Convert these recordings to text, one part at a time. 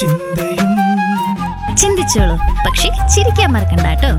ചിന്തയും ചിന്തിച്ചോളൂ പക്ഷെ ചിരിക്കാൻ മറക്കണ്ട കേട്ടോ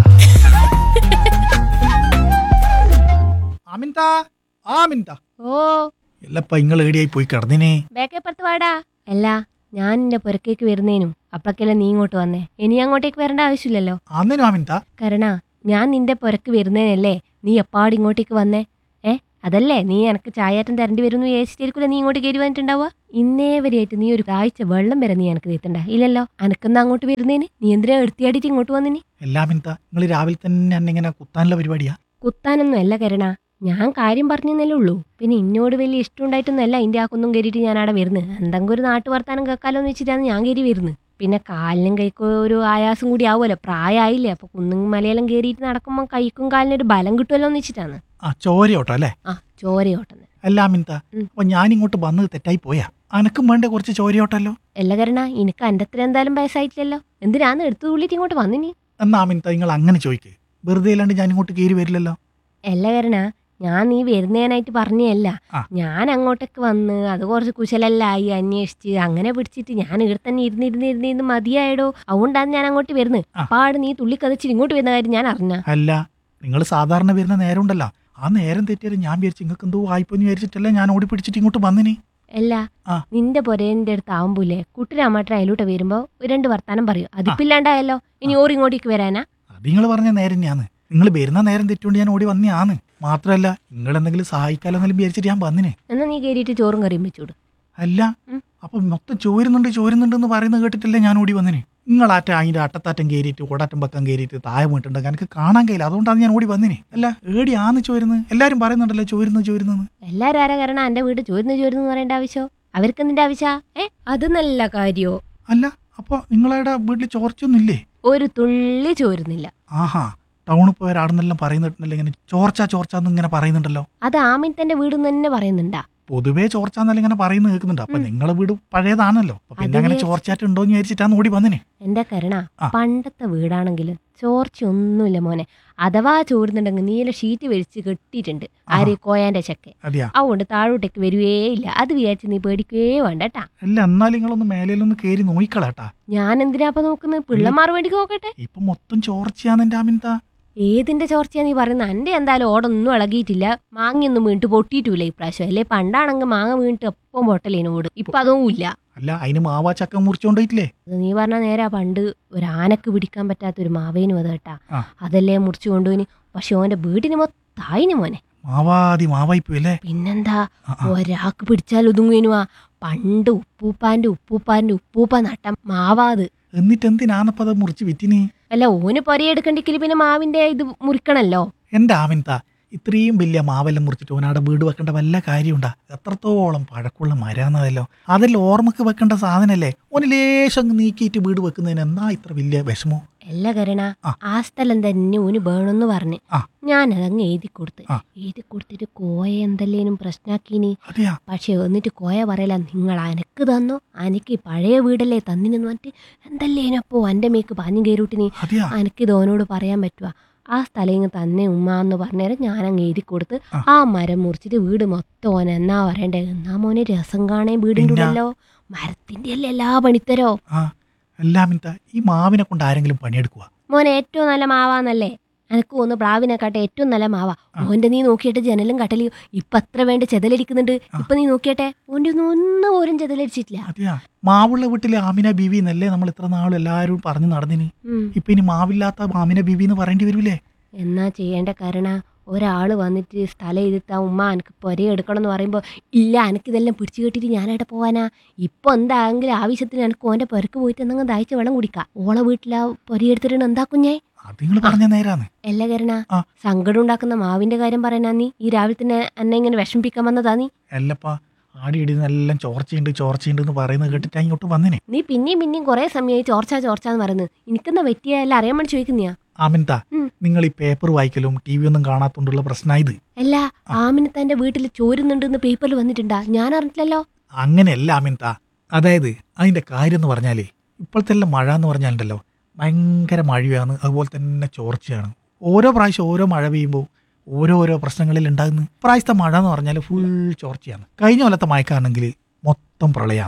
ആമിൻത ആമിൻത ഓ എല്ലപ്പ ഇങ്ങൾ ഏടിയായി പോയി കിടന്നിനെ ബേക്കേപ്പുറത്ത് വാടാ അല്ല ഞാൻ എന്റെ പുരക്കേക്ക് വരുന്നേനും അപ്പളക്കെല്ലാം നീ ഇങ്ങോട്ട് വന്നേ ഇനി അങ്ങോട്ടേക്ക് വരേണ്ട ആവശ്യമില്ലല്ലോ അന്നേനും ആമിൻത കരണ ഞാൻ നിന്റെ പുരക്ക് വരുന്നേനല്ലേ നീ എപ്പാട് ഇങ്ങോട്ടേക്ക് വന്നേ ഏ അതല്ലേ നീ എനക്ക് ചായയാറ്റം തരേണ്ടി വരുന്നു വിചാരിച്ചിട്ടായിരിക്കില്ല നീ ഇങ്ങോട്ട് കയറി വന്നിട്ടുണ്ടാവുക ഇന്നേ വരെയായിട്ട് നീ ഒരു ആഴ്ച വെള്ളം വരെ നീ എനക്ക് തീർത്തണ്ട ഇല്ലല്ലോ അനക്കെന്നാ അങ്ങോട്ട് വരുന്നേന് നീ എന്തിനാ എടുത്തിയാടിയിട്ട് ഇങ്ങോട്ട് വന്നിനി എല്ലാമിൻത നിങ്ങൾ രാവിലെ തന്നെ എന്നെ ഇങ്ങനെ കുത്താനുള്ള പരിപാടിയാ കുത്താനൊന്നും അല്ല കരണ ഞാൻ കാര്യം പറഞ്ഞെന്നല്ലേ ഉള്ളൂ പിന്നെ ഇന്നോട് വലിയ ഇഷ്ടമുണ്ടായിട്ടൊന്നും അല്ല ഇതിന്റെ ആക്കൊന്നും കയറിയിട്ട് ഞാൻ അവിടെ വരുന്നത് എന്തെങ്കിലും ഒരു നാട്ടു വർത്താനം കേൾക്കാലോ എന്ന് വെച്ചിട്ടാണ് ഞാൻ കയറി വരുന്നത് പിന്നെ കാലിനും കൈക്കും ഒരു ആയാസം കൂടി ആവുമല്ലോ പ്രായമായില്ലേ അപ്പൊ കുന്നും മലയെല്ലാം കയറിയിട്ട് നടക്കുമ്പോൾ കൈക്കും കാലിനും ഒരു ബലം കിട്ടുമല്ലോ എന്ന് വെച്ചിട്ടാണ് ആ ചോരയോട്ടോ അല്ലേ ആ ചോരയോട്ടെന്ന് എല്ലാമിൻത ഉം. അപ്പൊ ഞാൻ ഇങ്ങോട്ട് വന്നത് തെറ്റായി പോയാ അനക്കും വേണ്ട കുറച്ച് ചോരയോട്ടല്ലോ അല്ല കരണ എനിക്ക് എൻ്റെ അത്ര എന്തായാലും വയസ്സായിട്ടില്ലല്ലോ എന്തിനാന്ന് എടുത്തു തുള്ളിയിട്ട് ഇങ്ങോട്ട് വന്നിനി എന്നാ ആമിൻത നിങ്ങൾ അങ്ങനെ ചോദിക്ക് വെറുതെ അല്ലാണ്ട് ഞാൻ ഇങ്ങോട്ട് കയറി വരില്ലല്ലോ അല്ല കരണ ഞാൻ നീ വരുന്നതിനായിട്ട് പറഞ്ഞല്ല ആ. ഞാൻ അങ്ങോട്ടേക്ക് വന്ന് അത് കുറച്ച് കുശലെല്ലായി അന്വേഷിച്ച് അങ്ങനെ പിടിച്ചിട്ട് ഞാൻ ഇവിടെ തന്നെ ഇരുന്ന് ഇരുന്ന് ഇരുന്ന് ഇരുന്ന് മതിയായടോ അതുകൊണ്ടാണ് ഞാൻ അങ്ങോട്ട് വരുന്നത് ആ. പാട് നീ തുള്ളി കതച്ചിട്ട് ഇങ്ങോട്ട് വരുന്ന കാര്യം ഞാൻ അറിഞ്ഞ അല്ല നിങ്ങൾ സാധാരണ വരുന്ന നേരം ഉണ്ടല്ലോ ആ നേരം തെറ്റിയാലും ഞാൻ വിചാരിച്ചു നിങ്ങൾക്ക് എന്തോ വായ്പെന്ന് വിചാരിച്ചിട്ടല്ലേ ഞാൻ ഓടി പിടിച്ചിട്ട് ഇങ്ങോട്ട് വന്നിനി അല്ല ആ. നിന്റെ പൊരേന്റെ അടുത്ത് ആവുമ്പോലെ കുട്ടിരാമാട്ടൻ അതിലൂടെ വരുമ്പോ ഒരു രണ്ട് വർത്താനം പറയും അതിപ്പില്ലാണ്ടായല്ലോ ഇനി ഓർ ഇങ്ങോട്ടേക്ക് വരാനാ അത് നിങ്ങൾ പറഞ്ഞ നേരം തന്നെയാന്ന് നിങ്ങൾ വരുന്ന നേരം തെറ്റുകൊണ്ട് ഞാൻ ഓടി വന്നെയാന്ന് മാത്രമല്ല നിങ്ങൾ എന്തെങ്കിലും സഹായിക്കാലോ എന്നെങ്കിലും വിചാരിച്ചിട്ട് ഞാൻ വന്നിനെ എന്നാ നീ കയറിയിട്ട് ചോറും കറിയും വെച്ചോട് അല്ല ഉം. അപ്പൊ മൊത്തം ചോരുന്നുണ്ട് ചോരുന്നുണ്ട് എന്ന് പറയുന്നത് കേട്ടിട്ടല്ലേ ഞാൻ ഓടി വന്നിനെ നിങ്ങളാറ്റ അതിന്റെ അട്ടത്താറ്റം കയറിയിട്ട് ഓടാറ്റം പക്കം കയറിയിട്ട് താഴെ വീട്ടുണ്ടെങ്കിൽ എനിക്ക് കാണാൻ കഴിയില്ല അതുകൊണ്ടാണ് ഞാൻ ഓടി വന്നിനെ അല്ല ഏടിയാന്ന് ചോരുന്നത് എല്ലാരും പറയുന്നുണ്ടല്ലോ ചോരുന്നു ചോരുന്നെന്ന് എല്ലാരും ആരാ കാരണം എന്റെ വീട് ചോരുന്നു ചോരുന്നു പറയേണ്ട ആവശ്യമോ അവർക്ക് എന്തിന്റെ ആവശ്യ ഏ അത് നല്ല കാര്യോ അല്ല അപ്പൊ നിങ്ങളുടെ വീട്ടിൽ ചോർച്ചയൊന്നും ഇല്ലേ ഒരു തുള്ളി ചോരുന്നില്ല ആഹാ ടൗണിൽ പോയാൽ ആടുന്നെല്ലാം പറയുന്നുണ്ടല്ലോ ഇങ്ങനെ ചോർച്ച ചോർച്ച എന്ന് ഇങ്ങനെ പറയുന്നുണ്ടല്ലോ അത് ആമിത്തന്റെ വീട് തന്നെ പറയുന്നുണ്ടാ പൊതുവേ ചോർച്ച എന്നല്ല ഇങ്ങനെ പറയുന്നത് കേൾക്കുന്നുണ്ട് അപ്പൊ ഉം. നിങ്ങളെ വീട് പഴയതാണല്ലോ അപ്പൊ പിന്നെ അത് അങ്ങനെ വിചാരിച്ച്- ചോർച്ചായിട്ട് ഉണ്ടോ എന്ന് വിചാരിച്ചിട്ടാണ് ഓടി വന്നിനെ എന്റെ കരുണ ആ. പണ്ടത്തെ വീടാണെങ്കിലും ചോർച്ചയൊന്നുമില്ല മോനെ അഥവാ ചോരുന്നുണ്ടെങ്കിൽ നീല ഷീറ്റ് വലിച്ച് കെട്ടിയിട്ടുണ്ട് ആര് കോയാന്റെ ചക്കെ അതെയാ അതുകൊണ്ട് താഴോട്ടേക്ക് വരുവേ ഇല്ല അത് വിചാരിച്ച് നീ പേടിക്കുകയേ വേണ്ട ട്ടാ അല്ല എന്നാലും നിങ്ങളൊന്ന് മേലേലൊന്ന് കയറി നോയിക്കളാട്ടാ ഞാൻ എന്തിനാ അപ്പൊ നോക്കുന്നത് പിള്ളമാർ വേണ്ടി നോക്കട്ടെ ഇപ്പൊ മൊത്തം ചോർച്ചയാന്ന് എന്റെ അമിൻത ഏതിന്റെ ചോർച്ചയാ നീ പറയുന്നത് എന്റെ എന്തായാലും ഓടൊന്നും ഇളകിയിട്ടില്ല മാങ്ങയൊന്നും വീണിട്ട് പൊട്ടിയിട്ടില്ല ഇപ്രാവശ്യം അല്ലേ പണ്ടാണെങ്കിൽ മാങ്ങ വീണിട്ട് എപ്പം പൊട്ടലേനു ഓട് ഇപ്പൊ അതൊന്നും ഇല്ല അല്ല അതിന് മാവാ ചക്ക മുറിച്ചോണ്ടിട്ടില്ലേ അത് നീ പറഞ്ഞ നേരാ പണ്ട് ഒരു ആനക്ക് പിടിക്കാൻ പറ്റാത്ത ഒരു മാവേനും അത് കേട്ടാ ആ. അതല്ലേ മുറിച്ചു കൊണ്ടുപോയിന് പക്ഷെ ഓന്റെ വീടിന് മൊത്തായിന് മോനെ മാവാതി മാവായി പോയല്ലേ പിന്നെന്താ ആ, ആ. ഒരാൾക്ക് പിടിച്ചാൽ ഒതുങ്ങുവേനുവാ പണ്ട് ഉപ്പൂപ്പാന്റെ ഉപ്പൂപ്പാന്റെ ഉപ്പൂപ്പ നട്ട മാവാത് എന്നിട്ട് എന്തിനാന്നപ്പ അത് മുറിച്ച് വിറ്റിനി അല്ല ഓന് പൊരയെടുക്കണ്ടെങ്കിൽ പിന്നെ മാവിന്റെ ഇത് മുറിക്കണല്ലോ എന്റെ ആമിൻത ഇത്രയും വലിയ മാവെല്ലാം മുറിച്ചിട്ട് ഓനാടെ വീട് വെക്കേണ്ട വല്ല കാര്യമുണ്ടാ എത്രത്തോളം പഴക്കമുള്ള മരാന്നതല്ലോ അതെല്ലാം ഓർമ്മക്ക് വെക്കേണ്ട സാധനല്ലേ ഓന് ലേശം അങ്ങ് നീക്കിയിട്ട് വീട് വെക്കുന്നതിന് എന്നാ ഇത്ര വലിയ വിഷമോ അല്ല കരണ ആ. ആ സ്ഥലം തന്നെ ഓന് വേണമെന്ന് പറഞ്ഞ് ആ. ഞാനതങ്ങ് എഴുതി കൊടുത്ത് ആ. എഴുതി കൊടുത്തിട്ട് കോയ എന്തല്ലേനും പ്രശ്നാക്കീനി അതെയാ പക്ഷെ എന്നിട്ട് കോയ പറയല നിങ്ങൾ അനക്ക് തന്നോ അനക്ക് ഈ പഴയ വീടല്ലേ തന്നിനെന്ന് പറഞ്ഞിട്ട് എന്തല്ലേനപ്പോ എൻ്റെ മേക്ക് പാഞ്ഞു കയറിവിട്ടിനി അതെയാ അനക്ക് ഇതോനോട് പറയാൻ പറ്റുക ആ സ്ഥലം ഇങ്ങ് തന്നെ ഉമ്മ എന്ന് പറഞ്ഞേരം ഞാൻ അങ്ങ് എഴുതി കൊടുത്ത് ആ. ആ മരം മുറിച്ചിട്ട് വീട് മൊത്തം ഓൻ എന്നാ പറയണ്ടേ എന്നാ മോനെ രസം കാണേ വീടിൻ്റെ പിന്നെ? ഉള്ളല്ലോ മരത്തിന്റെ അല്ലേ എല്ലാ പണിത്തരോ ആ എല്ലാമിൻത ഈ മാവിനെ കൊണ്ട് ആരെങ്കിലും പണിയെടുക്കുക മോനെ ഏറ്റവും നല്ല മാവാന്നല്ലേ എനക്ക് ഒന്ന് പ്ലാവിനെക്കാട്ടെ ഏറ്റവും നല്ല മാവാ ആ. ഓന്റെ നീ നോക്കിയിട്ട് ജനലും കട്ടലിയും ഇപ്പൊ അത്ര വേണ്ട ചെതലടിക്കുന്നുണ്ട് ആ. ഇപ്പൊ നീ നോക്കിയട്ടെ ഓന്റെ ഒന്നും ഒന്നും പോലും ചെതലടിച്ചിട്ടില്ല അതെയാ മാവുള്ള വീട്ടിലെ ആമിന ബീവി എന്നല്ലേ നമ്മൾ ഇത്ര നാളും എല്ലാവരും പറഞ്ഞു നടന്നിന് ഉം. ഇപ്പൊ ഇനി മാവില്ലാത്ത ആമിന ബീവി എന്ന് പറയേണ്ടി വരൂലേ എന്നാ ചെയ്യേണ്ട കാരണം ഒരാള് വന്നിട്ട് സ്ഥലം എഴുതിത്താ ഉമ്മ എനിക്ക് പൊര എടുക്കണം എന്ന് പറയുമ്പോൾ ഇല്ല എനിക്കിതെല്ലാം പിടിച്ചു കെട്ടിട്ട് ഞാനായിട്ട് പോവാനാ ഇപ്പൊ എന്താണെങ്കിലും ആവശ്യത്തിന് എനിക്ക് ഓന്റെ പൊരക്ക് പോയിട്ട് എന്തെങ്കിലും ദാഹിച്ച് വെള്ളം കുടിക്കാം ഓളെ വീട്ടിലാ പൊര എടുത്തിട്ട് എന്താ കുഞ്ഞേ അത് നിങ്ങൾ പറഞ്ഞ നേരാന്ന് എല്ലാ കരണ ആ. സങ്കടം ഉണ്ടാക്കുന്ന മാവിന്റെ കാര്യം പറയാനാ നീ ഈ രാവിലെ തന്നെ എന്നെ ഇങ്ങനെ വിഷമിപ്പിക്കാൻ വന്നതാ നീ അല്ലപ്പാ ആടി ഇടിനെല്ലാം ചോർച്ചയുണ്ട് ചോർച്ചയുണ്ട് എന്ന് പറയുന്നത് കേട്ടിട്ട് ഞാൻ ഇങ്ങോട്ട് വന്നിനെ നീ പിന്നെയും പിന്നെയും കുറെ സമയമായി ചോർച്ച ചോർച്ച എന്ന് പറയുന്നത് എനിക്കെന്നാ പറ്റിയ എല്ലാം അറിയാൻ വേണ്ടി ചോദിക്കുന്നയാ ആമിൻത ഉം. നിങ്ങൾ ഈ പേപ്പർ വായിക്കലും ടി വി ഒന്നും കാണാത്തോണ്ടുള്ള പ്രശ്നമായത് അല്ല ആമിന് തന്റെ വീട്ടിൽ ചോരുന്നുണ്ടെന്ന് പേപ്പറിൽ വന്നിട്ടുണ്ടാ ഞാൻ അറിഞ്ഞിട്ടില്ലല്ലോ അങ്ങനെയല്ല ആമിൻത അതായത് അതിന്റെ കാര്യം എന്ന് പറഞ്ഞാലേ ഇപ്പോഴത്തെ എല്ലാം മഴ എന്ന് പറഞ്ഞാലുണ്ടല്ലോ ഭയങ്കര മഴയാണ് അതുപോലെ തന്നെ ചോർച്ചയാണ് ഓരോ പ്രാവശ്യം ഓരോ മഴ പെയ്യുമ്പോൾ ഓരോ ഓരോ പ്രശ്നങ്ങളിൽ ഉണ്ടാകുന്നു പ്രാവശ്യത്തെ മഴ എന്ന് പറഞ്ഞാൽ ഫുൾ ചോർച്ചയാണ് കഴിഞ്ഞ കൊല്ലത്തെ മയക്കാണെങ്കിൽ മൊത്തം പ്രളയമാണ്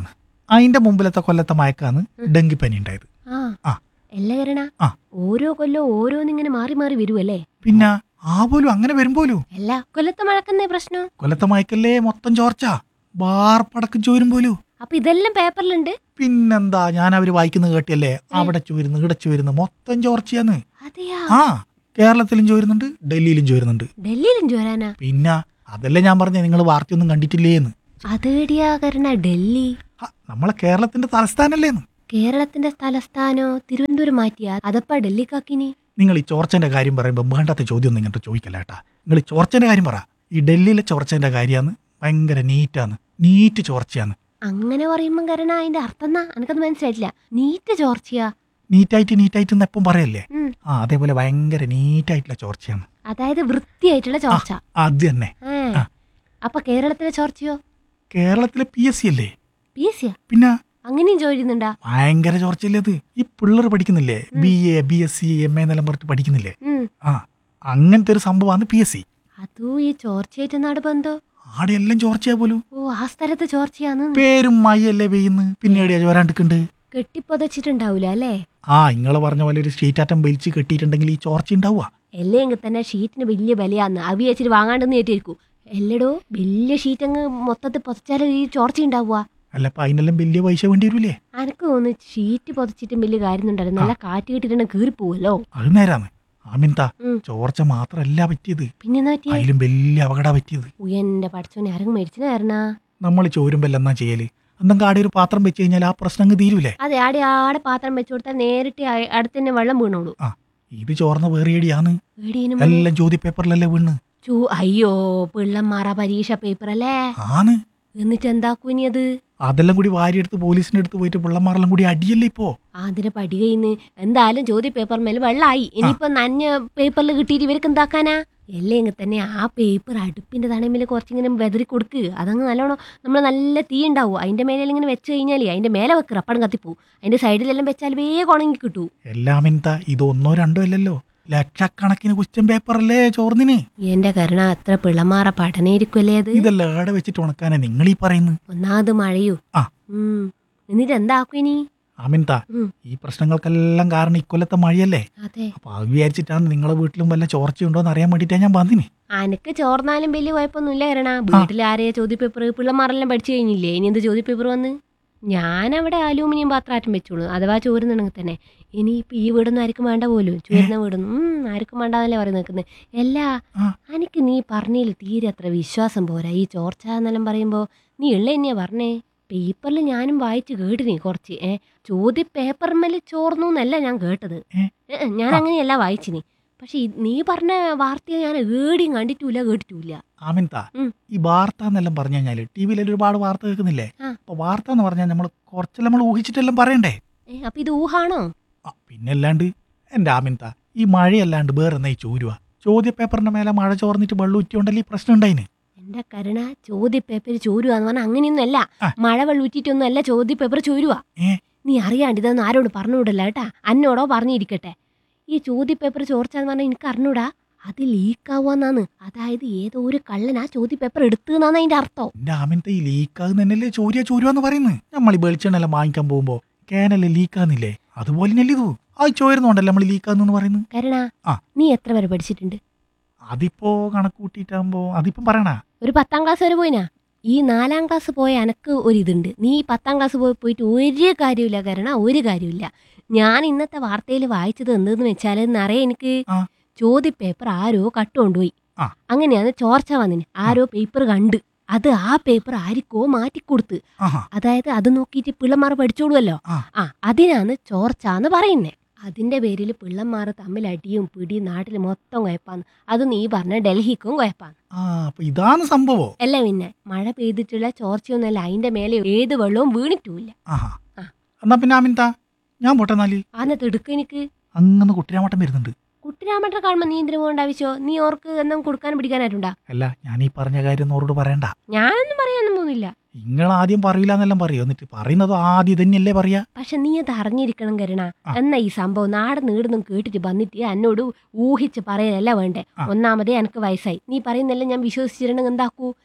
അതിന്റെ മുമ്പിലത്തെ കൊല്ലത്തെ മയക്കാന്ന് ഉം. ഡെങ്കിപ്പനി ഉണ്ടായത് ആ ആ. അല്ല കരണ ആ. ഓരോ കൊല്ലം ഓരോന്നിങ്ങനെ മാറി മാറി വരുവല്ലേ പിന്നെ ആ പോലും അങ്ങനെ വരും പോലും അല്ല കൊല്ലത്തെ മഴക്കുന്നേ പ്രശ്നം കൊല്ലത്തെ മയക്കല്ലേ മൊത്തം ചോർച്ച ബാർപ്പടക്കം ചോരും പോലും അപ്പൊ ഇതെല്ലാം പേപ്പറിലുണ്ട് പിന്നെന്താ ഞാൻ അവര് വായിക്കുന്നത് കേട്ടിയല്ലേ അവിടെ ചോരുന്നു ഇവിടെ ചോരുന്നു മൊത്തം ചോർച്ചയാന്ന് അതെയാ ആ കേരളത്തിലും ചോരുന്നുണ്ട് ഡൽഹിയിലും ചോരുന്നുണ്ട് ഡൽഹിയിലും ചോരാനാ പിന്നെ അതല്ലേ ഞാൻ പറഞ്ഞ നിങ്ങൾ വാർത്തയൊന്നും കണ്ടിട്ടില്ലേന്ന് അതേടിയാ കരണ ഡൽഹി ആ, നമ്മളെ കേരളത്തിന്റെ തലസ്ഥാനല്ലേന്ന് കേരളത്തിന്റെ തലസ്ഥാനോ തിരുവനന്തപുരം മാറ്റിയാ അതപ്പാ ഡൽഹിക്കാക്കിനി നിങ്ങൾ ഈ ചോർച്ചന്റെ കാര്യം പറയുമ്പോൾ വേണ്ടാത്ത ചോദ്യം ഒന്നും ഇങ്ങോട്ട് ചോദിക്കല്ല കേട്ടാ നിങ്ങൾ ഈ ചോർച്ചന്റെ കാര്യം പറ ഈ ഡൽഹിയിലെ ചോർച്ചന്റെ കാര്യമാണ് ഭയങ്കര നീറ്റാന്ന് നീറ്റ് ചോർച്ചയാന്ന് അങ്ങനെ പറയുമ്പോ കരണ അതിന്റെ അർത്ഥം എന്നാ എനിക്കത് മനസ്സിലായിട്ടില്ല നീറ്റ് ചോർച്ചയാ നീറ്റായിട്ട് നീറ്റായിട്ട് എന്ന് എപ്പം പറയല്ലേ ഉം. ആ അതേപോലെ ഭയങ്കര നീറ്റായിട്ടുള്ള ചോർച്ചയാണ് അതായത് വൃത്തിയായിട്ടുള്ള ചോർച്ച അത് തന്നെ ഏ. ആ. അപ്പൊ കേരളത്തിലെ ചോർച്ചയോ കേരളത്തിലെ പി എസ് സി അല്ലേ പി എസ് സിയാ പിന്നെ അങ്ങനെയും ചോദിക്കുന്നുണ്ടാ ഭയങ്കര ചോർച്ചയല്ലേ അത് ഈ പിള്ളേർ പഠിക്കുന്നില്ലേ ഉം. B A B S C M A എന്നെല്ലാം പറഞ്ഞിട്ട് പഠിക്കുന്നില്ലേ ഉം. ആ അങ്ങനത്തെ ഒരു സംഭവമാണ് പി എസ് സി അതൂ ഈ ചോർച്ചയായിട്ട് നാട് ബന്ധോ ആടെ എല്ലാം ചോർച്ചയാ പോലും ഓ ആ സ്ഥലത്ത് ചോർച്ചയാന്ന് പേരും മയ്യല്ലേ പെയ്യുന്നു പിന്നീട് ചോരാണ്ടിക്കുണ്ട് കെട്ടിപ്പൊതച്ചിട്ടുണ്ടാവൂല അല്ലേ ആ ഇങ്ങള് പറഞ്ഞ പോലെ ഒരു സ്ട്രീറ്റ് ആറ്റം വലിച്ച് കെട്ടിയിട്ടുണ്ടെങ്കിൽ ഈ ചോർച്ച ഉണ്ടാവുക അല്ലെങ്കിൽ തന്നെ ഷീറ്റിന് വലിയ ബലിയാന്ന് അവി വെച്ചിട്ട് വാങ്ങാണ്ടെന്ന് ഏറ്റിരിക്കും എല്ലടോ വലിയ ഷീറ്റ് അങ്ങ് മൊത്തത്തിൽ പൊതച്ചാലും ഈ ചോർച്ച ഉണ്ടാവുക അല്ല അപ്പൊ അതിനെല്ലാം വലിയ പൈസ വേണ്ടി വരൂലേ അനക്ക് തോന്നുന്നു ഷീറ്റ് പൊതച്ചിട്ടും വലിയ കാര്യം ഉണ്ടായിരുന്നു നല്ല കാറ്റ് കിട്ടിയിട്ടുണ്ടെങ്കിൽ കീറിപ്പോവല്ലോ അത് നേരാന്ന് ആമിൻത ഉം. ചോർച്ച മാത്രല്ല പറ്റിയത് പിന്നെന്നാ പറ്റിയേ അതിലും വലിയ അപകട പറ്റിയത് ഉയന്റെ പഠിച്ചോനെ ആരെങ്കിലും മേടിച്ചിന് കാരണ നമ്മൾ ചോരുമ്പോ എന്നാ ചെയ്യല് എന്തെങ്കിലും ആടെ ഒരു പാത്രം വെച്ച് കഴിഞ്ഞാൽ ആ പ്രശ്നം അങ്ങ് തീരൂലേ അതെ ആടെ ആടെ പാത്രം വെച്ചു കൊടുത്താൽ നേരിട്ട് അ- അടുത്ത് തന്നെ വെള്ളം വീണോളൂ ഇത് ചോർന്ന വേറിയടിയാന്ന് എടീനും എല്ലാം ജ്യോതി പേപ്പറിലല്ലേ വീണ് ചൂ അയ്യോ പിള്ളന്മാറാ പരീക്ഷ പേപ്പർ അല്ലേ ആന്ന് എന്നിട്ട് എന്താക്കൂ ഇനി അത് അതെല്ലാം കൂടി വാരിയെടുത്ത് പോലീസിന്റെ അടുത്ത് പോയിട്ട് പിള്ളമാരെല്ലാം കൂടി അടിയല്ലേ ഇപ്പോ അതിന് പടികയിന്ന് എന്തായാലും ജ്യോതി പേപ്പർ മേൽ വെള്ളമായി ഇനിയിപ്പോ നഞ്ഞ പേപ്പറിൽ കിട്ടിയിട്ട് ഇവർക്ക് എന്താക്കാനാ അല്ലെങ്കിൽ തന്നെ ആ പേപ്പർ അടുപ്പിന്റെ തണമിൽ കുറച്ചിങ്ങനെ വെതറി കൊടുക്ക് അതങ്ങ് നല്ലോണം നമ്മൾ നല്ല തീ ഉണ്ടാവും അതിന്റെ മേലെ ഇങ്ങനെ വെച്ച് കഴിഞ്ഞാൽ അതിന്റെ മേലെ വെക്കുക അപ്പടം കത്തിപ്പോവും അതിന്റെ സൈഡിലെല്ലാം വെച്ചാൽ വേഗം ഉണങ്ങി കിട്ടൂ എല്ലാം എന്താ ഇത് ഒന്നോ രണ്ടോ അല്ലല്ലോ ലക്ഷക്കണക്കിന് ക്വസ്റ്റ്യൻ പേപ്പറല്ലേ ചോർന്നിന് എന്റെ കരുണ അത്ര പിള്ളമാറ പഠനയിരിക്കുമല്ലേ അത് ഇതെല്ലാം ഏടെ വെച്ചിട്ട് ഉണക്കാനാ നിങ്ങൾ ഈ പറയുന്നത് ഒന്നാമത് മഴയോ ആ. ഉം എന്നിട്ട് എന്താക്കും ഇനി ആമിൻത ഉം. ഈ പ്രശ്നങ്ങൾക്കെല്ലാം കാരണം ഇക്കൊല്ലത്തെ മഴയല്ലേ അതെ അപ്പൊ അത് വിചാരിച്ചിട്ടാണ് നിങ്ങളെ വീട്ടിലും വല്ല ചോർച്ചയുണ്ടോ എന്ന് അറിയാൻ വേണ്ടിയിട്ടാ ഞാൻ വന്നിന് അനക്ക് ചോർന്നാലും വലിയ കുഴപ്പമൊന്നുമില്ല കരണ വീട്ടിൽ ആരെയാ ചോദ്യ പേപ്പർ പിള്ളമാരെല്ലാം പഠിച്ചു കഴിഞ്ഞില്ലേ ഇനി എന്ത് ചോദ്യ പേപ്പർ വന്ന് ഞാൻ അവിടെ അലൂമിനിയം പാത്രാറ്റം വെച്ചോളൂ അഥവാ ചോരുന്നുണ്ടെങ്കിൽ തന്നെ ഇനിയിപ്പോൾ ഈ വീടൊന്നും ആർക്കും വേണ്ട പോലും ചോരുന്ന വീടൊന്നും ഉം, ആർക്കും വേണ്ടാന്നല്ലേ പറയും നിൽക്കുന്നത് എല്ലാ ആ. എനിക്ക് നീ പറഞ്ഞതിൽ തീരെ അത്ര വിശ്വാസം പോരാ ഈ ചോർച്ച എന്നെല്ലാം പറയുമ്പോൾ നീ ഉള്ള തന്നെയാ പറഞ്ഞേ പേപ്പറിൽ ഞാനും വായിച്ച് കേട്ടിനി കുറച്ച് ഏ ചോദ്യ പേപ്പറിന്മേൽ ചോർന്നു എന്നല്ല ഞാൻ കേട്ടത് ഏ? ഏ, ഏ, ഞാൻ ആ. അങ്ങനെയല്ല വായിച്ചിനി പക്ഷെ ഈ- നീ പറഞ്ഞ വാർത്തയെ ഞാൻ ഏടിയും കണ്ടിട്ടില്ല കേട്ടിട്ടില്ല ആമിൻത ഉം. ഈ വാർത്ത എന്നെല്ലാം പറഞ്ഞു കഴിഞ്ഞാല് ടി വിയിൽ ഒരുപാട് വാർത്ത കേൾക്കുന്നില്ലേ ആ. അപ്പൊ വാർത്ത എന്ന് പറഞ്ഞാൽ നമ്മൾ കുറച്ചെല്ലാം നമ്മൾ ഊഹിച്ചിട്ടെല്ലാം പറയണ്ടേ ഏ, അപ്പൊ ഇത് ഊഹാണോ ആ, പിന്നല്ലാണ്ട് എന്റെ ആമിൻത ഈ മഴയല്ലാണ്ട് വേറെ എന്നാ ഈ ചോരുക ചോദ്യ പേപ്പറിന്റെ മേലെ മഴ ചോർന്നിട്ട് വെള്ളം ഉറ്റിയോണ്ടല്ലേ ഈ പ്രശ്നം ഉണ്ടായിന് എന്റെ കരുണ ചോദ്യ പേപ്പർ ചോരുവാന്ന് പറഞ്ഞാൽ അങ്ങനെയൊന്നും അല്ല ആ. മഴ വെള്ളൂറ്റിട്ടൊന്നും അല്ല ചോദ്യ പേപ്പർ ചോരുവാ ഏ? നീ അറിയാണ്ട് ഇതൊന്നും ആരോട് പറഞ്ഞുവിടല്ല കേട്ടാ അന്നോടോ പറഞ്ഞിരിക്കട്ടെ ഈ ചോദ്യ പേപ്പർ ചോർച്ചാന്ന് പറഞ്ഞാൽ എനിക്ക് അറിഞ്ഞൂടാ അത് ലീക്കാവാന്നാന്ന് അതായത് ഏതോ ഒരു കള്ളൻ ആ ചോദ്യ പേപ്പർ എടുത്തുന്നാണ് അതിന്റെ അർത്ഥം എന്റെ ആമിൻത ഈ ലീക്കാകുന്നല്ലേ ചോരിയ ചോരുവാന്ന് പറയുന്നത് നമ്മൾ ഈ വെളിച്ചെണ്ണെല്ലാം വാങ്ങിക്കാൻ പോകുമ്പോ ക്യാനല്ലേ ലീക്കാന്നില്ലേ അതുപോലെ തന്നെ ഇത് അത് ചോരുന്നോണ്ടല്ലേ നമ്മൾ ലീക്കാന്ന് പറയുന്നത് കരുണ ആ. നീ എത്ര വരെ പഠിച്ചിട്ടുണ്ട് അതിപ്പോ കണക്ക് കൂട്ടിയിട്ടാകുമ്പോ അതിപ്പം പറയണ ഒരു പത്താം ക്ലാസ് വരെ പോയിനാ ഈ നാലാം ക്ലാസ് പോയ എനക്ക് ഒരിതുണ്ട് നീ ഈ പത്താം ക്ലാസ് പോയി പോയിട്ട് ഒരു കാര്യമില്ല കരണ ഒരു കാര്യമില്ല ഞാൻ ഇന്നത്തെ വാർത്തയിൽ വായിച്ചത് എന്തെന്ന് വെച്ചാൽ നിറയെ എനിക്ക് ആ. ചോദ്യ പേപ്പർ ആരോ കട്ടുകൊണ്ടുപോയി ആ. അങ്ങനെയാണ് ചോർച്ച വന്നിന് ആരോ പേപ്പർ കണ്ട് അത് ആ പേപ്പർ ആരിക്കോ മാറ്റിക്കൊടുത്ത് ആഹാ അതായത് അത് നോക്കിയിട്ട് പിള്ളമാർ പഠിച്ചോളുമല്ലോ ആ. ആ അതിനാണ് ചോർച്ച എന്ന് പറയുന്നേ അതിന്റെ പേരിൽ പിള്ളമാർ തമ്മിൽ അടിയും പിടിയും നാട്ടിൽ മൊത്തം കുഴപ്പാന്ന് അത് നീ പറഞ്ഞ ഡൽഹിക്കും കുഴപ്പാന്ന് ആ അപ്പൊ ഇതാണ് സംഭവം അല്ല പിന്നെ മഴ പെയ്തിട്ടുള്ള ചോർച്ചയൊന്നുമല്ല അതിന്റെ മേലെ ഏത് വെള്ളവും വീണിട്ടുമില്ല ആഹാ ആ. എന്നാ പിന്നെ ആമിൻത ഞാൻ പോട്ടെ നാല് അന്നത്തെ എടുക്ക എനിക്ക് അങ്ങനെ കുട്ടിരാമട്ടം വരുന്നുണ്ട് കുട്ടിരാമട്ട കാണുമ്പോൾ നീ എന്തിനു പോകേണ്ട ആവശ്യമോ നീ ഓർക്ക് എന്തെങ്കിലും കൊടുക്കാനും പിടിക്കാനായിട്ടുണ്ടാ അല്ല ഞാൻ ഈ പറഞ്ഞ കാര്യം ഒന്നും അവരോട് പറയണ്ട ഞാനൊന്നും പറയാനൊന്നും പോകുന്നില്ല നിങ്ങൾ ആദ്യം പറയില്ല എന്നെല്ലാം പറയും എന്നിട്ട് പറയുന്നത് ആദ്യം തന്നെയല്ലേ പറയാ പക്ഷെ നീ അത് അറിഞ്ഞിരിക്കണം കരുണ ആ. എന്നാ ഈ സംഭവം നാട് നീടുന്നും കേട്ടിട്ട് വന്നിട്ട് എന്നോട് ഊഹിച്ച് പറയലല്ല വേണ്ടേ ആ. ഒന്നാമതേ എനിക്ക് വയസ്സായി നീ പറയുന്നെല്ലാം ഞാൻ വിശ്വസിച്ചിരുന്നെങ്കിൽ എന്താക്കൂ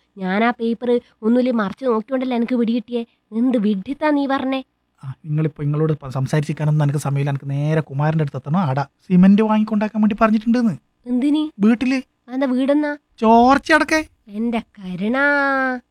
ഞാൻ ആ പേപ്പർ ഒന്നുമില്ല മറിച്ച് നോക്കിയോണ്ടല്ല എനിക്ക് പിടികിട്ടിയേ എന്ത് വിഡിത്താ നീ പറഞ്ഞേ ആ നിങ്ങളിപ്പോൾ നിങ്ങളോട് പ- സംസാരിച്ചിരിക്കാനൊന്നും എനിക്ക് സമയമില്ല എനിക്ക് നേരെ കുമാരൻ്റെ അടുത്ത് എത്തണം ആടാ സിമെന്റ് വാങ്ങിക്കൊണ്ടാക്കാൻ വേണ്ടി പറഞ്ഞിട്ടുണ്ടെന്ന് എന്തിനി വീട്ടില് അതെന്താ വീടെന്നാ ചോർച്ച അടക്കേ എന്റെ കരുണാ